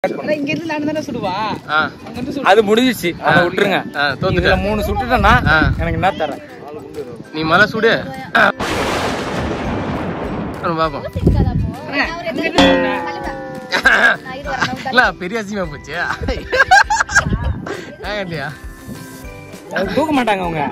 இங்க இருந்து நான் தானே சுடுவான் ஆ. அங்க இருந்து சுடு அது முடிஞ்சிச்சு அதை விட்டுருங்க ஆ, தோத்துட்ட. இதுல மூணு சுட்டுட்டேன்னா ஆ. எனக்கு என்ன தரேன் நீ மலை சுடு பாப்போம் இல்ல பெரிய அசிங்கமா போச்சு ஏன் இல்லையா அது தூக்க மாட்டாங்க அவங்க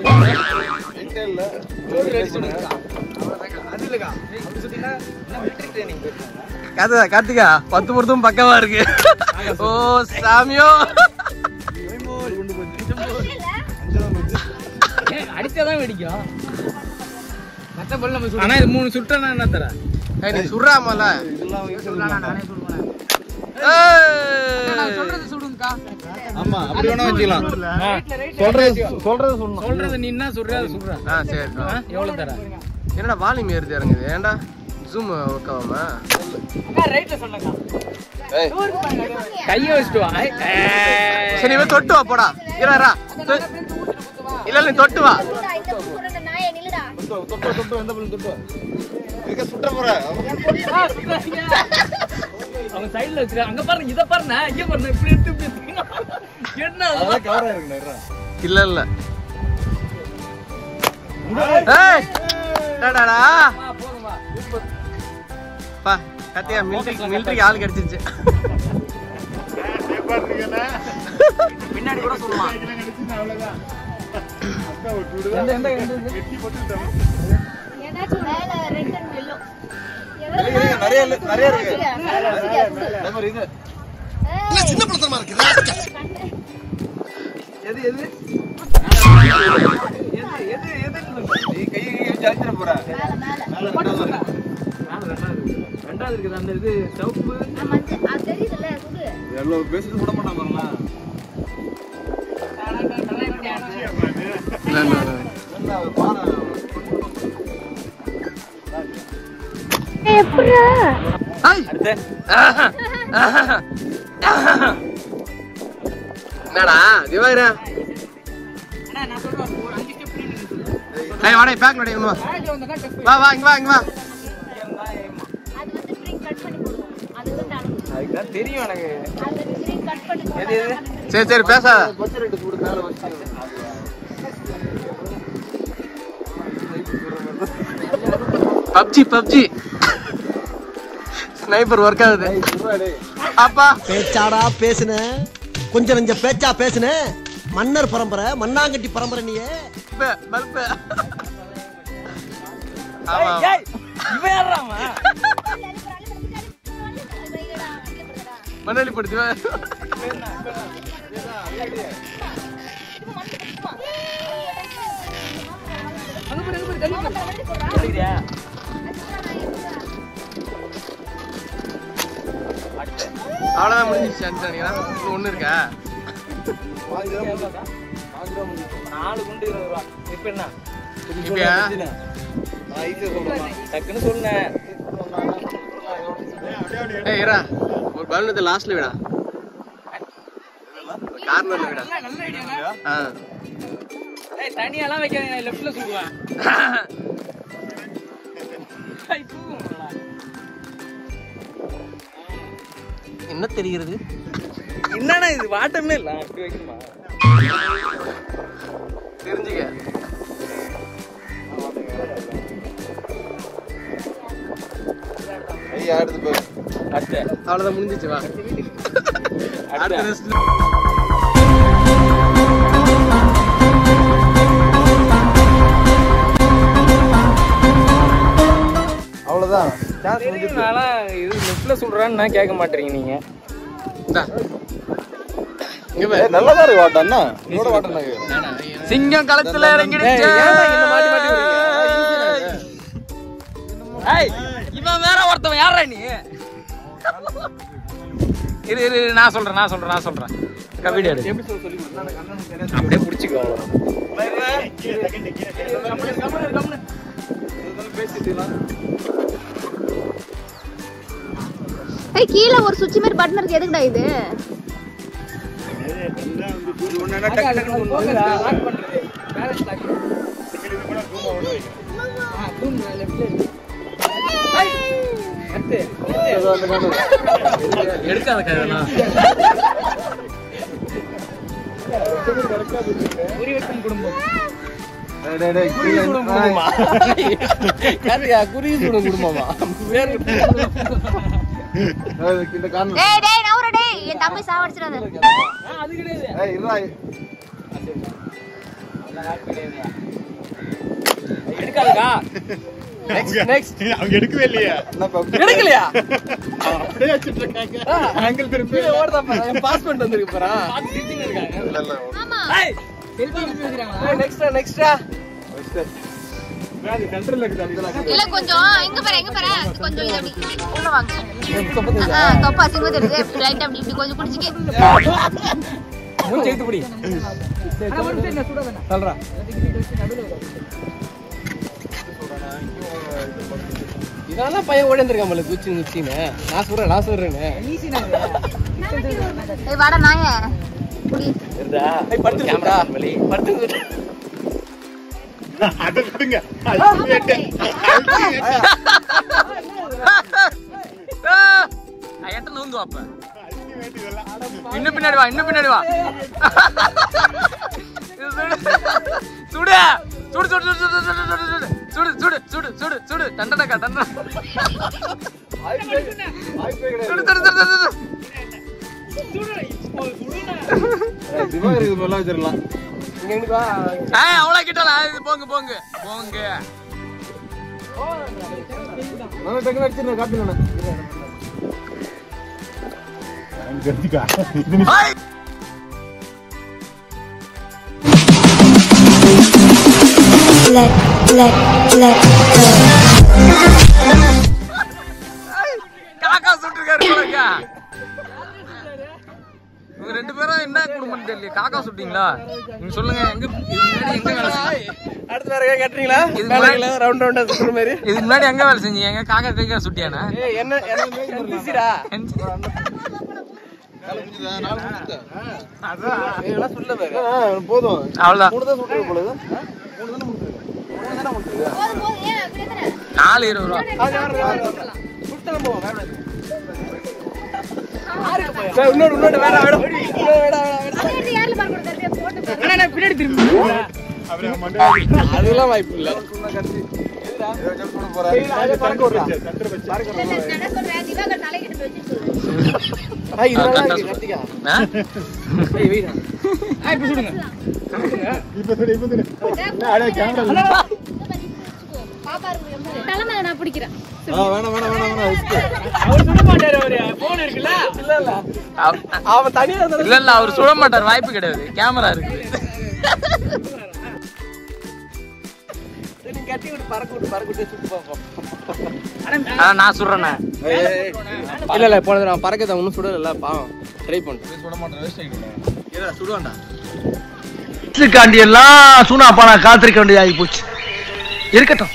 கார்த்திகா கார்த்திகா பத்து பொருத்தும் பக்கவா இருக்கு ஓ சாமியோ அடிச்சாதான் வெடிக்கும் மத்த பொருள் நம்ம ஆனா இது மூணு சுட்டா என்ன தரேன் ஏய், நீ சுடுறாமல சொல்றது சுடுங்கக்கா ஆமா அப்படி வேணா வச்சுக்கலாம் சொல்றது சொல்றது சொல்லணும் சொல்றது நீ என்ன சொல்ற அதை சொல்ற ஆ சரி ஆ, எவ்வளவு தர என்னடா வால்யூம் ஏறுது இறங்குது ஏன்டா ஜூம் ஒர்க் ஆகாம ரைட்ல சொல்லுங்க கைய வச்சுட்டு வா ஐ, ஏய். சரி இவன் தொட்டு வா போடா இரா இல்ல இல்ல நீ தொட்டு வா தொட்டு தொட்டு எந்த பள்ளி தொட்டு இருக்க சுட்ட போற அவங்க சைடுல வச்சிருக்க அங்க பாருங்க இத பாருங்க இங்க பாருங்க இப்படி எடுத்து இப்படி எடுத்து. என்ன அது? அதெல்லாம் கவரா இருக்குண்ணா இல்ல இல்ல ஏய் டாடாடா ஆ, போதுமா பா கத்தியா மிலிட்டரி மிலிட்டரி ஆள் கிடைச்சிருச்சு பின்னாடி கூட சொல்லுவான் எந்த எந்த எந்த நிறைய இல்ல- நிறைய இருக்கு அதே மாதிரி இது எது எது நீ கை கை வச்சு அழைச்சிட போற மேல ரெண்டாவது வரும். ரெண்டாவது இருக்குது அந்த இது சிவப்பு எவ்வளவு பேசிட்டு விட மாட்டான் பாருங்களா இல்ல இல்ல இல்ல. என்ன அவர் பானை ஐய். என்னடா திவாகரா நான் சொல்றேன் ஒரு அஞ்சு ஸ்டெப் பின்னாடி ஏய் வாடா பேக் நடி வா பேக்ல வந்தா டெஸ்ட் வா வா இங்க வா இங்க வா அதுக்குதான் தெரியும் எனக்கு சரி சரி பேசாத பச்சை ரெட்டு போட்டு மேல வச்சு பப்ஜி பப்ஜி ஸ்னைப்பர் ஒர்க் ஆகுது அப்பா பேச்சாடா பேசுன கொஞ்சம் நெஞ்ச பேச்சா பேசுன மன்னர் பரம்பரை மண்ணாங்கட்டி பரம்பரை நீயே பல்பு பல்பு ஆமா ஏய், இவன் யாருறாமா மணலி படுத்து வா. சொல்லிக்கிறியா அவ்வளவுதான் முடிஞ்சிச்சு அனுப்பிச்சானுங்களா இன்னும் ஒண்ணு இருக்கா நாலு குண்டு இருபது ரூபா இப்ப என்ன இப்பயா நான் ஈஸியா சொல்றேன் டக்குன்னு சொன்னேன் ஏய் இரா ஒரு பலூனத்தை லாஸ்ட்ல விடா கார்னர்ல விடா நல்ல ஐடியா ஆ ஏய் தனியெல்லாம் வைக்காதீங்க லெஃப்ட்ல சொல்லுவேன் என்ன தெரிகிறது என்னடா இது வாட்டமே இல்ல அப்படி வைக்கணுமா தெரிஞ்சுக்க கை ஆடுது போய் அடுத்த அவ்வளவுதான் முடிஞ்சிச்சு வா அடுத்த அடுத்த ரெஸ்ட் அவ்வளவுதான் சான்ஸ் தெரியும் நான்லாம் இது லெஃப்ட்ல சொல்றான்னு நான் கேட்க மாட்டீங்க நீங்க இந்தா. இங்க பாரு. நல்லதா இருக்கு வாட்டம் என்ன இதோட வாட்டம் தான் சிங்கம் களத்துல இறங்கிடுச்சு ஏய், ஏன்டா இந்த மாட்டி மாட்டி விடுறீங்க? ஏய் இவன் வேற ஒருத்தவன் யாரா நீ இரு இரு இரு, நான் சொல்றேன் நான் சொல்றேன் நான் சொல்றேன் அக்கா, வீடியோ எடு அப்படியே புடிச்சுக்கோ ஏய் கீழே ஒரு சுவிட்ச் மாதிரி பட்டன் இருக்கு எதுக்குடா இது அக்கா, அது போகுது, lock பண்றது. balance lock. ஆ, zoom, left ல இருக்கு. ஏய், எடுக்காத கைதெல்லாம் உரிவெட்டும் குடும்பம் டேய், டேய், டேய், கீழே இருந்து- கார்த்திகா குருவி சுடும் குடும்பமா வேறு டேய், இந்த காரணம் டேய் டேய் நவுற டேய் என் தம்பி சாவடிச்சிடாத ஏய் இருடா எடுக்காதக்கா நெக்ஸ்ட் நெக்ஸ்ட் அவங்க எடுக்கவே இல்லையா என்னப்பா எடுக்கலையா அப்படியே வச்சுட்டு இருக்காங்க ஆங்கிள் திருப்பி கீழே ஓடுதா பாரு பாஸ்போர்ட் வந்திருக்கு பாரு பார்த்து சிரிச்சுன்னு இருக்காங்க இல்ல இல்ல ஆமா செல்ஃபி எடுத்து வச்சுக்கிறாங்களா நெக்ஸ்டா நெக்ஸ்டா சென்டர்ல இருக்குது இல்ல கொஞ்சம் எங்க பாரு எங்க பாரு கொஞ்சம் இது அப்படி உள்ள வாங்க ஆ தொப்பா சிங்க தெரியுது லைட் அப்படி இப்படி கொஞ்சம் குடிச்சிக்க மூஞ்சி எடுத்து பிடி ஆனா ஒரு நிமிஷம் என்ன சுட வேணாம் சொல்றா இதெல்லாம் பையன் ஓடிந்திருக்கான் போல குச்சி குச்சின்னு நான் சொல்றேன் நான் சொல்றேன்னு ஈஸினா ஏய் வாடா நாயே குடி ஏய், படுத்து கேமரா படுத்து அதை விடுங்க அது கேட்டேன். எட்ட நூந்து அப்ப இன்னும் பின்னாடி வா இன்னும் பின்னாடி வா இது சுடு. சுடு சுடு சுடு சுடு சுடு சுடு சுடு சுடு சுடு சுடு சுடு சுடு தண்டனக்கா தண்டன சுடு சுடு சுடு சுடு சுடு திவாகர் இது மாதிரிலாம் வச்சிடலாம் இங்க இங்க வா ஏய் அவ்வளவு கிட்டலாம் இது போங்க போங்க போங்க நான் டக்குனு அடிச்சிருந்தேன் காட்டுங்க அங்க எடுத்துக்கா. இது நீ- ஹாய் let let let காக்கா சுட்டுருக்காரு போலக்கா இவங்க ரெண்டு பேரும் என்ன குடும்பம் தெரியல காக்கா சுட்டீங்களா நீங்க சொல்லுங்க எங்க இதுக்கு முன்னாடி எங்க வேலை செஞ்சீங்க அடுத்து வேற எங்க கேட்டீங்களா இது மாதிரி- ரவுண்ட் ரவுண்டா சுத்துற மாதிரி இதுக்கு முன்னாடி எங்க வேலை செஞ்சீங்க எங்க காக்கா கைக்கா சுட்டியானா ஏய் என்ன என்ன பிஸிடா இதெல்லாம் சொல்ல பாரு போதும் அவ்வளவுதான் மூணு தான் சுட்டுருக்கு பொழுது போதும் போதும் ஏன் இப்படி எத்தனை நாலு இருபது ரூபா சுத்தலாம் போவோம் வேற சரி, இன்னொரு இன்னொரு வேற வேற இன்னொரு வேற வேற அதை எடுத்து யார்ல பாரு கொடுத்தது போட்டு பாரு ஆனா நான் பின்னாடி திரும்பி அப்புறம் மண்டை அதெல்லாம் வாய்ப்பு இல்ல பறக்க விடுறேன். சென்டர் வச்சு. இல்ல இல்ல நான் என்ன சொல்றேன் திவாகர் தலைக்கிட்டு போய் வச்சு சொல்லு ஏய், இதெல்லாம் கரெக்டா இருக்கு, கார்த்திகா. ஆ? ஏய், வெயிடா. ஆ இப்ப சுடுங்க இப்ப சொல்லு, இப்ப சொல்லு. என்ன, அடே, camera ல. பாப்பா இருக்கு தலைமையில நான் பிடிக்கிறேன் வேணாம் வேணாம் வேணாம் வேணாம் risk. அவர் சுட மாட்டாரு அவரு போன் இருக்குல்ல இல்ல இல்ல அவ- அவன் தனியா இருந்தாலும் இல்ல இல்ல அவர் சுட மாட்டார் வாய்ப்பு கிடையாது கேமரா இருக்கு நீ கட்டி விட்டு பறக்க விட்டு பறக்க விட்டு சுட்டு பார்ப்போம் ஆ, நான் சுடுறேண்ணே ஏய், ஏய், ஏய். இல்ல இல்ல போனது நான் பறக்கத ஒன்னும் சுடல பாவம் ட்ரை பண்ணிட்டேன் சுட மாட்டேன் waste ஆகிடும் இல்ல சுடுவான்டா காண்டி எல்லாம் சூனா பானா காத்திருக்க வேண்டியது ஆகி போச்சு இருக்கட்டும்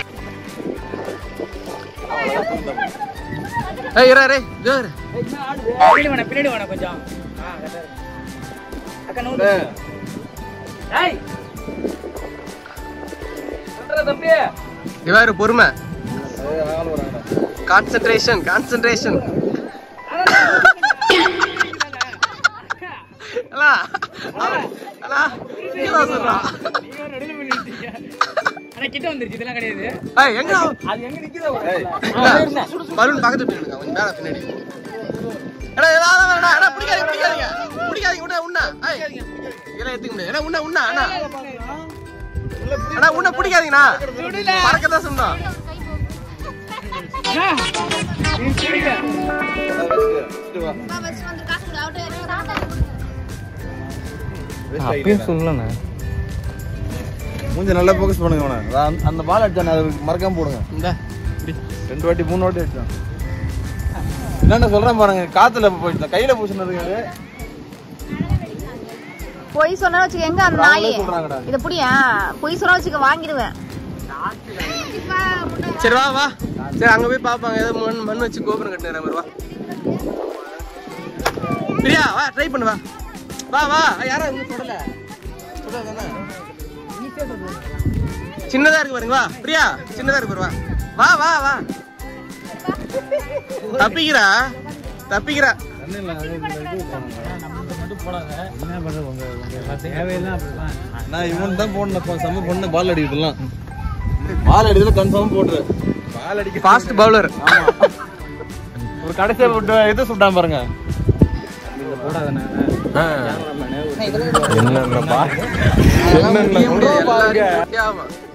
ஏய் இரா ரே ஜோர் பின்னாடி வேணா பின்னாடி வேணா கொஞ்சம் ஆ கரெக்டா இருக்கு. அக்கா நோண்டு ஏய் சொல்றா தம்பி இவாரு பொறுமை கான்சென்ட்ரேஷன் கான்சென்ட்ரேஷன் அலா அலா இங்கதான் சொல்றான் நீங்க ஒரு நடுவுல போய் நிறுத்திக்க. ஆனா கிட்ட வந்துருச்சு இதெல்லாம் கிடையாது ஏய் எங்க அது எங்க நிக்குதோ பலூன் பக்கத்து போயிடுங்க கொஞ்சம் மேல பின்னாடி எடா ஏதாவது வேணா எடா பிடிக்காதீங்க பிடிக்காதீங்க பிடிக்காதீங்க உன்ன உன்ன ஏய் இதெல்லாம் எடுத்துக்க முடியாது எடா உன்ன உன்ன அண்ணா அண்ணா உன்ன பிடிக்காதீங்கண்ணா பறக்க தான் சொன்னோம் நீ சுடுங்க. வா வச்சு வந்து காசு கொடு அவட்ட ராட்டா அப்பயே சொல்லண்ணே மூஞ்சி நல்லா ஃபோக்கஸ் பண்ணுங்க அவனை அதான் அந்த- அந்த பால் அடிச்சானே அது மறக்காம போடுங்க இந்த ரெண்டு வாட்டி மூணு வாட்டி அடிச்சான் என்னென்ன சொல்றேன் பாருங்க காத்துல போயிட்டு கையில பூசினதுக்கு பொய் சொன்னா வச்சுக்க எங்க அந்த நாய் அவங்களே சொல்றாங்கடா. இத புடியா பொய் சொன்னா வச்சுக்க வாங்கிடுவேன் சரி வா வா சரி அங்க போய் பாப்பாங்க ஏதோ மண் மண் வச்சு கோபுரம் கட்டுற மாதிரி வா பிரியா வா ட்ரை பண்ணு வா வா வா யாரா இன்னும் தொடல தொடல சின்னதா இருக்கு பாருங்க வா பிரியா சின்னதா இருக்கு பாரு வா வா வா வா தப்பிக்கிறா தப்பிக்கிறா நான் இவன் தான் போடணும் செம்ம பொண்ணு பால் அடிக்கிறதுலாம் பால் அடிக்கிறதுல கன்ஃபார்ம் போட்டுரு பால் அடிக்க ஃபாஸ்ட் பவுலர் ஒரு கடைசியா போட்டு இது சுட்டான் பாருங்க என்னென்ன பா என்னென்ன பாருங்க ஆமா